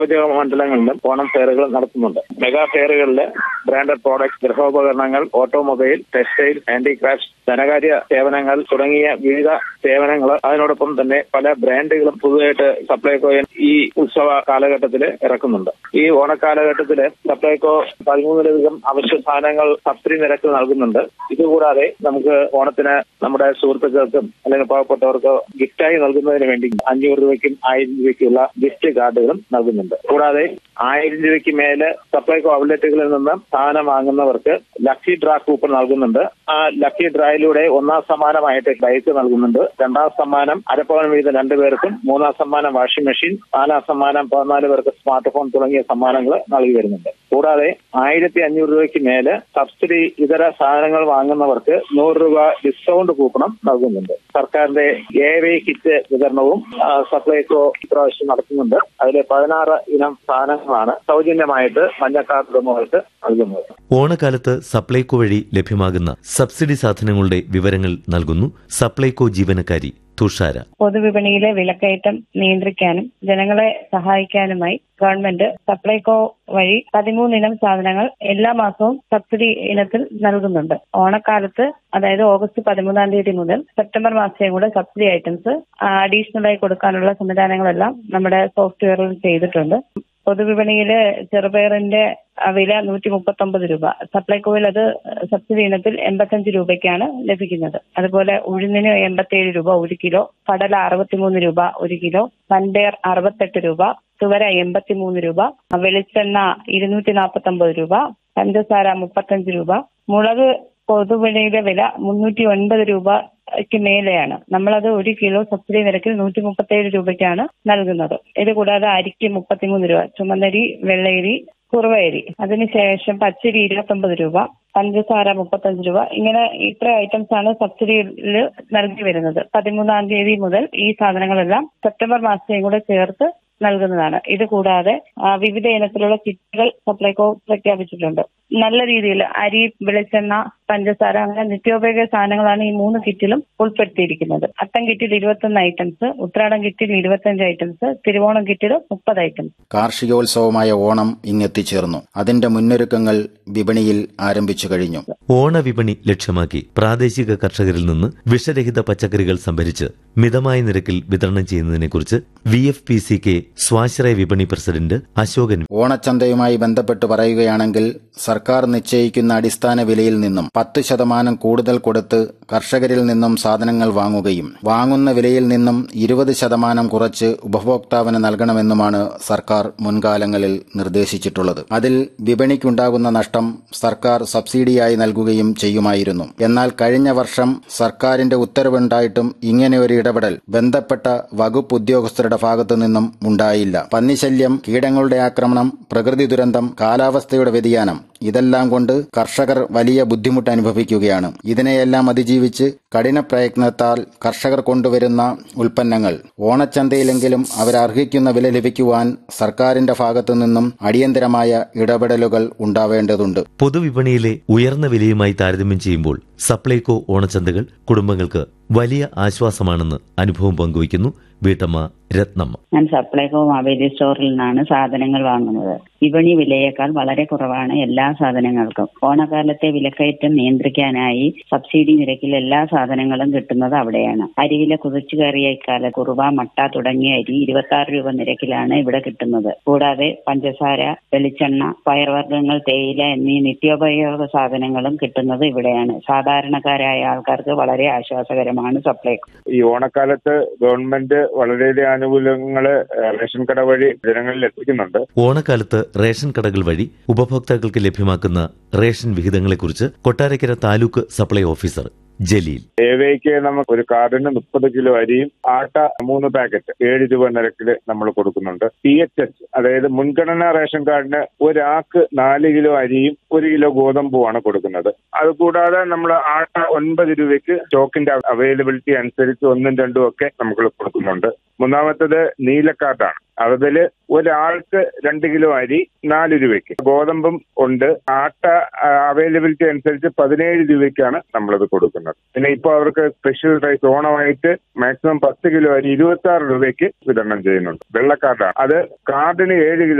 നിയോജക മണ്ഡലങ്ങളിലും ഓണം ഫെയറുകൾ നടത്തുന്നുണ്ട് മെഗാ ഫെയറുകളിൽ ബ്രാൻഡഡ് പ്രോഡക്ട്സ് ഗൃഹോപകരണങ്ങൾ ഓട്ടോമൊബൈൽ ടെക്സ്റ്റൈൽ ഹാൻഡിക്രാഫ്റ്റ് ധനകാര്യ സേവനങ്ങൾ തുടങ്ങിയ വിവിധ സേവനങ്ങൾ അതിനോടൊപ്പം തന്നെ പല ബ്രാൻഡുകളും പുതുതായിട്ട് സപ്ലൈകോ ഈ ഉത്സവ കാലഘട്ടത്തിൽ ഇറക്കുന്നുണ്ട് ഈ ഓണക്കാലഘട്ടത്തിൽ സപ്ലൈകോ പതിമൂന്നിലധികം അവശ്യ സാധനങ്ങൾ സബ്സിഡി നിരക്കിൽ നൽകുന്നുണ്ട് ഇതുകൂടാതെ നമുക്ക് ഓണത്തിന് നമ്മുടെ സുഹൃത്തുക്കൾക്കും അല്ലെങ്കിൽ പാവപ്പെട്ടവർക്ക് ഗിഫ്റ്റായി നൽകുന്നതിന് വേണ്ടി അഞ്ഞൂറ് രൂപയ്ക്കും ആയിരം രൂപയ്ക്കുള്ള ഗിഫ്റ്റ് കാർഡുകളും നൽകുന്നുണ്ട് കൂടാതെ ആയിരം രൂപയ്ക്ക് മേലെ സപ്ലൈകോ ഔട്ട്ലെറ്റുകളിൽ നിന്ന് സാധനം വാങ്ങുന്നവർക്ക് ലക്കി ഡ്രാ കൂപ്പൺ നൽകുന്നുണ്ട് ആ ലക്കി ഡ്രായിലൂടെ ഒന്നാം സമ്മാനമായിട്ട് ബൈക്ക് നൽകുന്നുണ്ട് രണ്ടാം സമ്മാനം അരപ്പവൻ വീതം രണ്ടുപേർക്കും മൂന്നാം സമ്മാനം വാഷിംഗ് മെഷീൻ നാലാം സമ്മാനം പതിനാല് പേർക്ക് സ്മാർട്ട് ഫോൺ തുടങ്ങിയ സമ്മാനങ്ങൾ നൽകി വരുന്നുണ്ട് കൂടാതെ ആയിരത്തി അഞ്ഞൂറ് രൂപയ്ക്ക് മേലെ സബ്സിഡി ഇതര സാധനങ്ങൾ വാങ്ങുന്നവർക്ക് നൂറ് രൂപ ഡിസ്കൗണ്ട് കൂപ്പണും നൽകുന്നുണ്ട് സർക്കാരിന്റെ എ വൈ കിറ്റ് വിതരണവും ആ, സപ്ലൈകോ ഇപ്രാവശ്യം നടത്തുന്നുണ്ട് അതിൽ പതിനാറ് ഇനം സാധനങ്ങളാണ് സൗജന്യമായിട്ട് മഞ്ഞക്കാർഡ് ഉടമകൾക്ക് നൽകുന്നത് ഓണക്കാലത്ത് സപ്ലൈകോ വഴി ലഭ്യമാകുന്ന സബ്സിഡി സാധനങ്ങളുടെ വിവരങ്ങൾ നൽകുന്നു സപ്ലൈകോ ജീവനക്കാരി തുഷാര പൊതുവിപണിയിലെ വിലക്കയറ്റം നിയന്ത്രിക്കാനും ജനങ്ങളെ സഹായിക്കാനുമായി ഗവൺമെന്റ് സപ്ലൈകോ വഴി പതിമൂന്നിനം സാധനങ്ങൾ എല്ലാ മാസവും സബ്സിഡി ഇനത്തിൽ നൽകുന്നുണ്ട് ഓണക്കാലത്ത് അതായത് ഓഗസ്റ്റ് പതിമൂന്നാം തീയതി മുതൽ സെപ്റ്റംബർ മാസത്തെയും കൂടെ സബ്സിഡി ഐറ്റംസ് അഡീഷണൽ ആയി കൊടുക്കാനുള്ള സംവിധാനങ്ങളെല്ലാം നമ്മുടെ സോഫ്റ്റ്വെയറിൽ ചെയ്തിട്ടുണ്ട് പൊതുവിപണിയില് ചെറുപയറിന്റെ ആ, വില നൂറ്റി മുപ്പത്തി ഒമ്പത് രൂപ സപ്ലൈകോയിൽ അത് സബ്സിഡി ഇനത്തിൽ എൺപത്തഞ്ച് രൂപയ്ക്കാണ് ലഭിക്കുന്നത് അതുപോലെ ഉഴുന്നിന് എൺപത്തിയേഴ് രൂപ ഒരു കിലോ കടല അറുപത്തിമൂന്ന് രൂപ ഒരു കിലോ പൻപയർ അറുപത്തെട്ട് രൂപ തുവര എൺപത്തിമൂന്ന് രൂപ വെളിച്ചെണ്ണ ഇരുന്നൂറ്റി നാൽപ്പത്തി ഒമ്പത് രൂപ പഞ്ചസാര മുപ്പത്തഞ്ച് രൂപ മുളക് പൊതുവിപണിയിലെ വില മുന്നൂറ്റി ഒൻപത് രൂപയ്ക്ക് മേലെയാണ് നമ്മളത് ഒരു കിലോ സബ്സിഡി നിരക്കിൽ നൂറ്റി മുപ്പത്തേഴ് രൂപയ്ക്കാണ് നൽകുന്നത് ഇത് കൂടാതെ അരിക്ക് മുപ്പത്തിമൂന്ന് രൂപ ചുമന്നരി വെള്ളയരി കുറുവയരി അതിനുശേഷം പച്ചരി ഇരുപത്തൊമ്പത് രൂപ പഞ്ചസാര മുപ്പത്തഞ്ച് രൂപ ഇങ്ങനെ ഇത്ര ഐറ്റംസ് ആണ് സബ്സിഡിയിൽ നൽകി വരുന്നത് പതിമൂന്നാം തീയതി മുതൽ ഈ സാധനങ്ങളെല്ലാം സെപ്റ്റംബർ മാസത്തെയും കൂടെ ചേർത്ത് നൽകുന്നതാണ് ഇത് കൂടാതെ ആ, വിവിധ ഇനത്തിലുള്ള കിറ്റുകൾ സപ്ലൈകോ പ്രഖ്യാപിച്ചിട്ടുണ്ട് നല്ല രീതിയിൽ അരി വെളിച്ചെണ്ണ പഞ്ചസാര അങ്ങനെ നിത്യോപയോഗ സാധനങ്ങളാണ് ഈ മൂന്ന് കിറ്റിലും ഉൾപ്പെടുത്തിയിരിക്കുന്നത് അത്തം കിറ്റിൽ ഇരുപത്തൊന്ന് ഐറ്റംസ് ഉത്രാടം കിറ്റിൽ ഇരുപത്തഞ്ച് ഐറ്റംസ് തിരുവോണം കിറ്റിൽ മുപ്പത് ഐറ്റംസ് കാർഷികോത്സവമായ ഓണം ഇങ്ങെത്തിച്ചേർന്നു അതിന്റെ മുന്നൊരുക്കങ്ങൾ വിപണിയിൽ ആരംഭിച്ചു കഴിഞ്ഞു ഓണവിപണി ലക്ഷ്യമാക്കി പ്രാദേശിക കർഷകരിൽ നിന്ന് വിഷരഹിത പച്ചക്കറികൾ സംഭരിച്ച് മിതമായ നിരക്കിൽ വിതരണം ചെയ്യുന്നതിനെക്കുറിച്ച് V F P C K സ്വാശ്രയ വിപണി പ്രസിഡന്റ് അശോകൻ ഓണച്ചന്തയുമായി ബന്ധപ്പെട്ട് പറയുകയാണെങ്കിൽ സർക്കാർ നിശ്ചയിക്കുന്ന അടിസ്ഥാന വിലയിൽ നിന്നും പത്ത് ശതമാനം കൂടുതൽ കൊടുത്ത് കർഷകരിൽ നിന്നും സാധനങ്ങൾ വാങ്ങുകയും വാങ്ങുന്ന വിലയിൽ നിന്നും ഇരുപത് ശതമാനം കുറച്ച് ഉപഭോക്താവിന് നൽകണമെന്നുമാണ് സർക്കാർ മുൻകാലങ്ങളിൽ നിർദ്ദേശിച്ചിട്ടുള്ളത് അതിൽ വിപണിക്കുണ്ടാകുന്ന നഷ്ടം സർക്കാർ സബ്സിഡിയായി നൽകുകയും ചെയ്യുമായിരുന്നു എന്നാൽ കഴിഞ്ഞ വർഷം സർക്കാരിന്റെ ഉത്തരവുണ്ടായിട്ടും ഇങ്ങനെ ഒരു ഇടപെടൽ ബന്ധപ്പെട്ട വകുപ്പ് ഉദ്യോഗസ്ഥരുടെ ഭാഗത്തു നിന്നും ഉണ്ടായില്ല പന്നിശല്യം കീടങ്ങളുടെ ആക്രമണം പ്രകൃതി ദുരന്തം കാലാവസ്ഥയുടെ വ്യതിയാനം ഇതെല്ലാം കൊണ്ട് കർഷകർ വലിയ ബുദ്ധിമുട്ട് അനുഭവിക്കുകയാണ് ഇതിനെയെല്ലാം അതിജീവിച്ച് കഠിന പ്രയത്നത്താൽ കർഷകർ കൊണ്ടുവരുന്ന ഉൽപ്പന്നങ്ങൾ ഓണച്ചന്തയിലെങ്കിലും അവരർഹിക്കുന്ന വില ലഭിക്കുവാൻ സർക്കാരിന്റെ ഭാഗത്തു നിന്നും അടിയന്തരമായ ഇടപെടലുകൾ ഉണ്ടാവേണ്ടതുണ്ട് പൊതുവിപണിയിലെ ഉയർന്ന വിലയുമായി താരതമ്യം ചെയ്യുമ്പോൾ സപ്ലൈകോ ഓണച്ചന്തകൾ കുടുംബങ്ങൾക്ക് വലിയ ആശ്വാസമാണെന്ന് അനുഭവം പങ്കുവയ്ക്കുന്നു വീട്ടമ്മ രത്നമ്മ ഞാൻ സപ്ലൈകോ മാവേലി സ്റ്റോറിൽ നിന്നാണ് സാധനങ്ങൾ വാങ്ങുന്നത് വിപണി വിലയേക്കാൾ വളരെ കുറവാണ് എല്ലാ സാധനങ്ങൾക്കും ഓണക്കാലത്തെ വിലക്കയറ്റം നിയന്ത്രിക്കാനായി സബ്സിഡി നിരക്കിൽ എല്ലാ സാധനങ്ങളും കിട്ടുന്നത് അവിടെയാണ് അരിവില കുതിച്ചു കയറിയ ഇക്കാലത്ത് കുറുവ മട്ട തുടങ്ങിയ അരി ഇരുപത്തി ആറ് രൂപ നിരക്കിലാണ് ഇവിടെ കിട്ടുന്നത് കൂടാതെ പഞ്ചസാര വെളിച്ചെണ്ണ പയർവർഗ്ഗങ്ങൾ തേയില എന്നീ നിത്യോപയോഗ സാധനങ്ങളും കിട്ടുന്നത് ഇവിടെയാണ് സാധാരണക്കാരായ ആൾക്കാർക്ക് വളരെ ആശ്വാസകരമാണ് സപ്ലൈകോ ഈ ഓണക്കാലത്ത് ഗവൺമെന്റ് വളരെയധികം ആനുകൂല്യങ്ങള് ഏഹ്, റേഷൻ കട വഴി ജനങ്ങളിൽ എത്തിക്കുന്നുണ്ട് ഓണക്കാലത്ത് റേഷൻ കടകൾ വഴി ഉപഭോക്താക്കൾക്ക് ലഭ്യമാക്കുന്ന റേഷൻ വിഹിതങ്ങളെക്കുറിച്ച് കൊട്ടാരക്കര താലൂക്ക് സപ്ലൈ ഓഫീസർ ജലീൽ ഏവയ്ക്ക് നമുക്ക് ഒരു കാർഡിന് മുപ്പത് കിലോ അരിയും ആട്ട മൂന്ന് പാക്കറ്റ് ഏഴ് രൂപ നിരക്കിൽ നമ്മൾ കൊടുക്കുന്നുണ്ട് പി എച്ച് എച്ച് അതായത് മുൻഗണനാ റേഷൻ കാർഡിന് ഒരാൾക്ക് നാല് കിലോ അരിയും ഒരു കിലോ ഗോതമ്പുമാണ് കൊടുക്കുന്നത് അതുകൂടാതെ നമ്മൾ ആട്ട ഒൻപത് രൂപയ്ക്ക് സ്റ്റോക്കിന്റെ അവൈലബിലിറ്റി അനുസരിച്ച് ഒന്നും രണ്ടും ഒക്കെ നമുക്ക് കൊടുക്കുന്നുണ്ട് മൂന്നാമത്തത് നീലക്കാർഡാണ് അതില് ഒരാൾക്ക് രണ്ട് കിലോ അരി നാല് രൂപയ്ക്ക് ഗോതമ്പും ഉണ്ട് ആട്ട അവൈലബിലിറ്റി അനുസരിച്ച് പതിനേഴ് രൂപയ്ക്കാണ് നമ്മളത് കൊടുക്കുന്നത് പിന്നെ ഇപ്പോൾ അവർക്ക് സ്പെഷ്യൽ റൈസ് ഓണമായിട്ട് മാക്സിമം പത്ത് കിലോ അരി ഇരുപത്തി ആറ് രൂപയ്ക്ക് വിതരണം ചെയ്യുന്നുണ്ട് വെള്ളക്കാർഡാണ് അത് കാർഡിന് ഏഴ് കിലോ